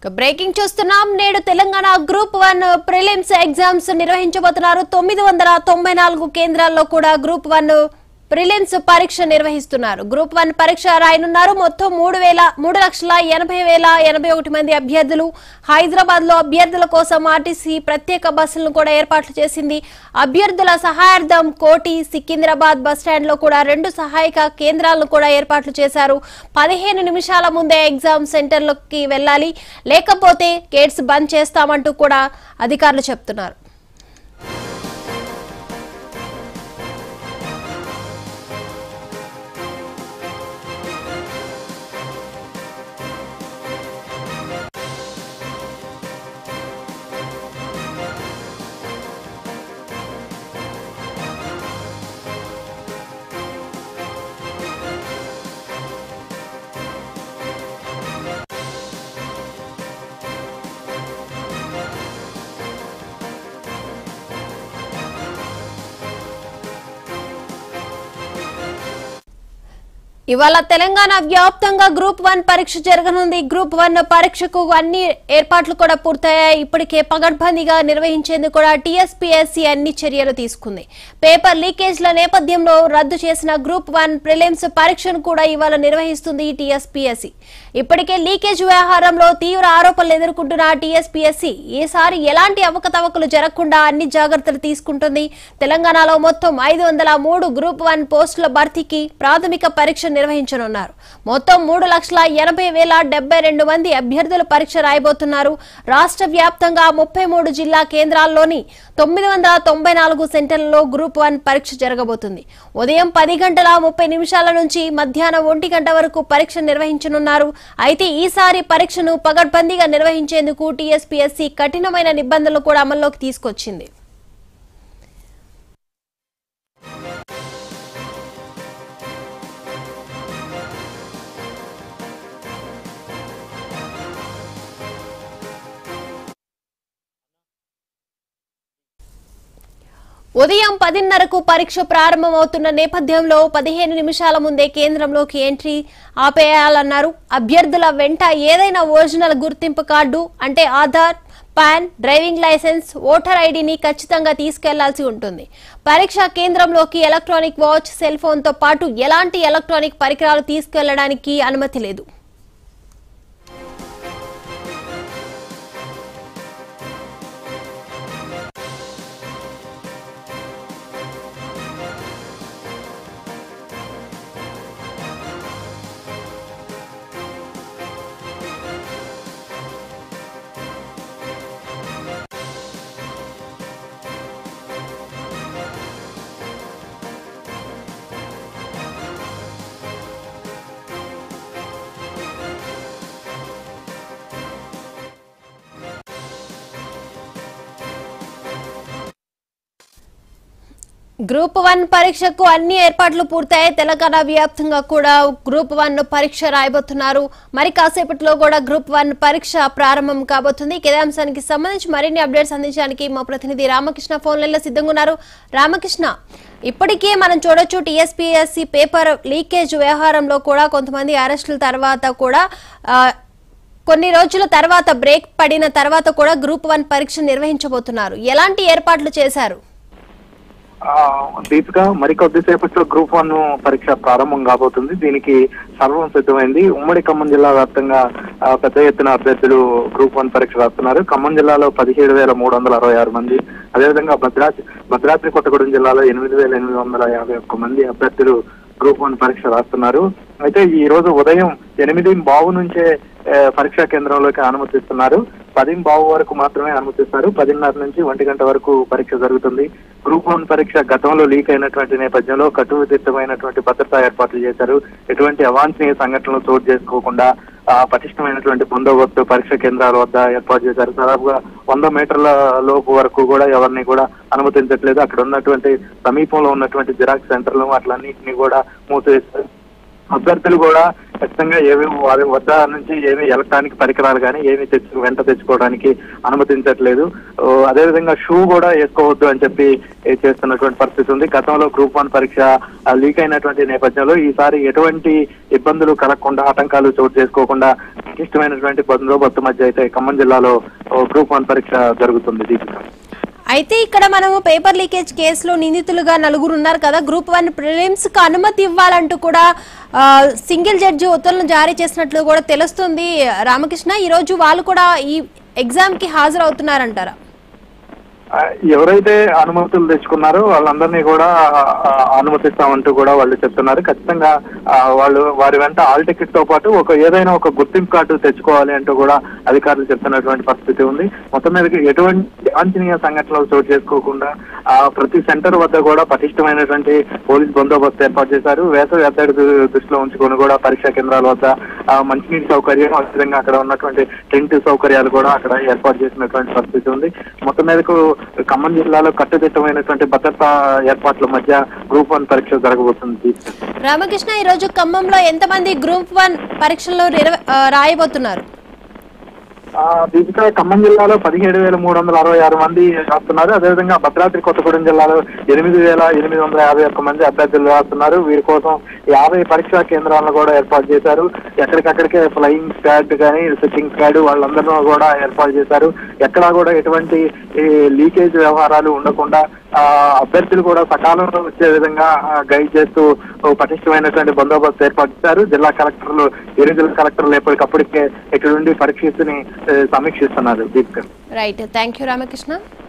ఇక బ్రేకింగ్ చూస్తున్నాం నేడు Telangana group one prelims exams నిర్వహించబోతున్నారు తొమ్మిది వందల తొంభై నాలుగు కేంద్రాల్లో కూడా గ్రూప్ వన్ ప్రిలిమ్స్ పరీక్ష నిర్వహిస్తున్నారు గ్రూప్ వన్ పరీక్ష రాయనున్నారు మొత్తం మూడు వేల మూడు లక్షల ఎనభై వేల ఎనభై ఒకటి మంది అభ్యర్థులు హైదరాబాద్ లో అభ్యర్థుల కోసం ఆర్టీసీ ప్రత్యేక బస్సులను కూడా ఏర్పాట్లు చేసింది అభ్యర్థుల సహాయార్థం కోటి సికింద్రాబాద్ బస్ స్టాండ్ లో కూడా రెండు సహాయక కేంద్రాలను కూడా ఏర్పాట్లు చేశారు పదిహేను నిమిషాల ముందే ఎగ్జామ్ సెంటర్లోకి వెళ్ళాలి లేకపోతే గేట్స్ బంద్ చేస్తామంటూ కూడా అధికారులు చెప్తున్నారు ఇవాళ తెలంగాణ వ్యాప్తంగా గ్రూప్ వన్ పరీక్ష జరగనుంది గ్రూప్ వన్ పరీక్షకు అన్ని ఏర్పాట్లు కూడా పూర్తయ్యాయి ఇప్పటికే పగడ్బందీగా నిర్వహించేందుకు కూడా టీఎస్పీఎస్సీ అన్ని చర్యలు తీసుకుంది పేపర్ లీకేజ్ల నేపథ్యంలో రద్దు చేసిన గ్రూప్ వన్ ప్రిలిమ్స్ పరీక్షను కూడా ఇవాళ నిర్వహిస్తుంది టీఎస్పీఎస్సీ ఇప్పటికే లీకేజ్ వ్యవహారంలో తీవ్ర ఆరోపణలు ఎదుర్కొంటున్న టీఎస్పీఎస్సీ ఈసారి ఎలాంటి అవకతవకలు జరగకుండా అన్ని జాగ్రత్తలు తీసుకుంటుంది తెలంగాణలో మొత్తం ఐదు వందల మూడు గ్రూప్ వన్ పోస్టుల భర్తీకి ప్రాథమిక పరీక్ష నిర్వహించనున్నారు మొత్తం మూడు లక్షల ఎనభై వేల డెబ్బై రెండు మంది అభ్యర్థులు పరీక్ష రాయబోతున్నారు రాష్ట్ర వ్యాప్తంగా ముప్పై మూడు జిల్లా కేంద్రాల్లోని తొమ్మిది వందల తొంభై నాలుగు సెంటర్లలో గ్రూప్ వన్ పరీక్ష జరగబోతుంది ఉదయం పది గంటల ముప్పై నిమిషాల నుంచి మధ్యాహ్నం ఒంటి గంట వరకు పరీక్ష నిర్వహించనున్నారు అయితే ఈసారి పరీక్షను పగడ్బందీగా నిర్వహించేందుకు టీఎస్పీఎస్సీ కఠినమైన నిబంధనలు కూడా అమల్లోకి తీసుకొచ్చింది ఉదయం పదిన్నరకు పరీక్ష ప్రారంభమవుతున్న నేపథ్యంలో పదిహేను నిమిషాల ముందే కేంద్రంలోకి ఎంట్రీ ఆపేయాలన్నారు అభ్యర్థుల వెంట ఏదైనా ఒరిజినల్ గుర్తింపు కార్డు అంటే Aadhaar PAN driving licence voter ఐడిని ఖచ్చితంగా తీసుకెళ్లాల్సి ఉంటుంది పరీక్షా కేంద్రంలోకి ఎలక్ట్రానిక్ వాచ్ సెల్ ఫోన్తో పాటు ఎలాంటి ఎలక్ట్రానిక్ పరికరాలు తీసుకెళ్లడానికి అనుమతి లేదు గ్రూప్ వన్ పరీక్షకు అన్ని ఏర్పాట్లు పూర్తయ్యాయి తెలంగాణ వ్యాప్తంగా కూడా గ్రూప్ వన్ పరీక్ష రాయబోతున్నారు మరి కాసేపట్లో కూడా గ్రూప్ వన్ పరీక్ష ప్రారంభం కాబోతుంది ఇదే అంశానికి సంబంధించి మరిన్ని అప్డేట్స్ అందించడానికి మా ప్రతినిధి రామకృష్ణ ఫోన్లలో సిద్ధంగా ఉన్నారు రామకృష్ణ ఇప్పటికే మనం చూడొచ్చు టీఎస్పీఎస్సీ పేపర్ లీకేజ్ వ్యవహారంలో కూడా కొంతమంది అరెస్టుల తర్వాత కూడా ఆ, కొన్ని రోజుల తర్వాత బ్రేక్ పడిన తర్వాత కూడా గ్రూప్ వన్ పరీక్ష నిర్వహించబోతున్నారు ఎలాంటి ఏర్పాట్లు చేశారు ఆ, దీపిక మరికొద్దిసేపట్లో గ్రూప్ వన్ పరీక్ష ప్రారంభం కాబోతుంది దీనికి సర్వం సిద్ధమైంది ఉమ్మడి ఖమ్మం జిల్లా వ్యాప్తంగా ఆ, పెద్ద ఎత్తున అభ్యర్థులు గ్రూప్ వన్ పరీక్ష రాస్తున్నారు ఖమ్మం జిల్లాలో పదిహేడు వేల మూడు వందల అరవై ఆరు మంది అదేవిధంగా భద్రాద్రి భద్రాద్రి కొత్తగూడెం జిల్లాలో ఎనిమిది వేల ఎనిమిది వందల యాభై ఒక్క మంది అభ్యర్థులు గ్రూప్ వన్ పరీక్ష రాస్తున్నారు అయితే ఈ రోజు ఉదయం ఎనిమిది బావు నుంచే ఏ, పరీక్షా కేంద్రంలోకి అనుమతిస్తున్నారు పది బావు వరకు మాత్రమే అనుమతిస్తారు పదిన్నర నుంచి ఒంటి గంట వరకు పరీక్ష జరుగుతుంది గ్రూప్ వన్ పరీక్ష గతంలో లీక్ అయినటువంటి నేపథ్యంలో కట్టుదిట్టమైనటువంటి భద్రతా ఏర్పాట్లు చేశారు ఎటువంటి అవాంఛనీయ సంఘటనలు చోటు చేసుకోకుండా ఆ, పటిష్టమైనటువంటి బందోబస్తు పరీక్ష కేంద్రాల వద్ద ఏర్పాటు చేశారు దాదాపుగా వంద మీటర్ల లోపు వరకు కూడా ఎవరిని కూడా అనుమతించట్లేదు అక్కడ ఉన్నటువంటి సమీపంలో ఉన్నటువంటి జిరాక్స్ సెంటర్లు వాటిలన్నింటినీ కూడా మూసివేశారు అభ్యర్థులు కూడా ఖచ్చితంగా ఏవి వారి వద్ద నుంచి ఏమి ఎలక్ట్రానిక్ పరికరాలు కానీ ఏమి తెచ్చు వెంట తెచ్చుకోవడానికి అనుమతించట్లేదు ఓ, అదేవిధంగా షూ కూడా వేసుకోవద్దు అని చెప్పి ఏ, చేస్తున్నటువంటి పరిస్థితి ఉంది గతంలో గ్రూప్ వన్ పరీక్ష లీక్ అయినటువంటి నేపథ్యంలో ఈసారి ఎటువంటి ఇబ్బందులు కలగకుండా ఆటంకాలు చోటు చేసుకోకుండా పటిష్టమైనటువంటి బందోబస్తు మధ్య అయితే ఖమ్మం జిల్లాలో ఓ గ్రూప్ వన్ పరీక్ష జరుగుతుంది దీపిక అయితే ఇక్కడ మనము పేపర్ లీకేజ్ కేసులో నిందితులుగా నలుగురు ఉన్నారు కదా గ్రూప్ వన్ ప్రిలిమ్స్ కు అనుమతి ఇవ్వాలంటూ కూడా ఆ, సింగిల్ జడ్జి ఉత్తర్వులను జారీ చేసినట్లు కూడా తెలుస్తుంది రామకృష్ణ ఈ రోజు వాళ్ళు కూడా ఈ ఎగ్జామ్ కి హాజరవుతున్నారంటారా ఆ, ఎవరైతే అనుమతులు తెచ్చుకున్నారో వాళ్ళందరినీ కూడా ఆ, అనుమతిస్తామంటూ కూడా వాళ్ళు చెప్తున్నారు ఖచ్చితంగా ఆ, వాళ్ళు వారి వెంట ఆల్ టికెట్ తో పాటు ఒక ఏదైనా ఒక గుర్తింపు కార్డు తెచ్చుకోవాలి అంటూ కూడా అధికారులు చెప్తున్నటువంటి పరిస్థితి ఉంది మొత్తం మీద ఎటువంటి అవాంఛనీయ సంఘటనలు చోటు చేసుకోకుండా ఆ, ప్రతి సెంటర్ వద్ద కూడా పటిష్టమైనటువంటి పోలీస్ బందోబస్తు ఏర్పాటు చేశారు వేసవి ఎత్తడి దు- దృష్టిలో ఉంచుకొని కూడా పరీక్షా కేంద్రాల వద్ద ఆ, మంచినీటి సౌకర్యం అదేవిధంగా అక్కడ ఉన్నటువంటి టెంట్ సౌకర్యాలు కూడా అక్కడ ఏర్పాటు చేసినటువంటి పరిస్థితి ఉంది మొత్తం మీదకు ఖమ్మం జిల్లాలో కట్టుదిట్టమైనటువంటి భద్రతా ఏర్పాట్ల మధ్య గ్రూప్ వన్ పరీక్ష జరగబోతుంది రామకృష్ణ ఈ రోజు ఖమ్మంలో ఎంతమంది గ్రూప్ వన్ పరీక్షల్లో నిర్వ- ఆ, రాయబోతున్నారు ఆ, దీపిక ఖమ్మం జిల్లాలో పదిహేడు వేల మూడు వందల అరవై ఆరు మంది రాస్తున్నారు అదేవిధంగా భద్రాద్రి కొత్తగూడెం జిల్లాలో ఎనిమిది వేల ఎనిమిది వందల యాభై ఒక్క మంది అభ్యర్థులు రాస్తున్నారు వీరి కోసం యాభై పరీక్షా కేంద్రాలను కూడా ఏర్పాటు చేశారు ఎక్కడికక్కడికే ఫ్లయింగ్ స్క్వాడ్ కానీ సిట్టింగ్ స్క్వాడ్ వాళ్ళందరినీ కూడా ఏర్పాటు చేశారు ఎక్కడా కూడా ఎటువంటి ఈ, లీకేజ్ వ్యవహారాలు ఉండకుండా ఆ, అభ్యర్థులు కూడా సకాలంలో వచ్చే విధంగా ఆ, గైడ్ చేస్తూ ఓ పటిష్టమైనటువంటి బందోబస్తు ఏర్పాటు చేశారు జిల్లా కలెక్టర్లు ఇరు జిల్లా కలెక్టర్లు ఎప్పటికప్పటికే ఇక్కడ నుండి పరీక్షిస్తుని ఏ, సమీక్షిస్తున్నారు Deepika right thank you Ramakrishna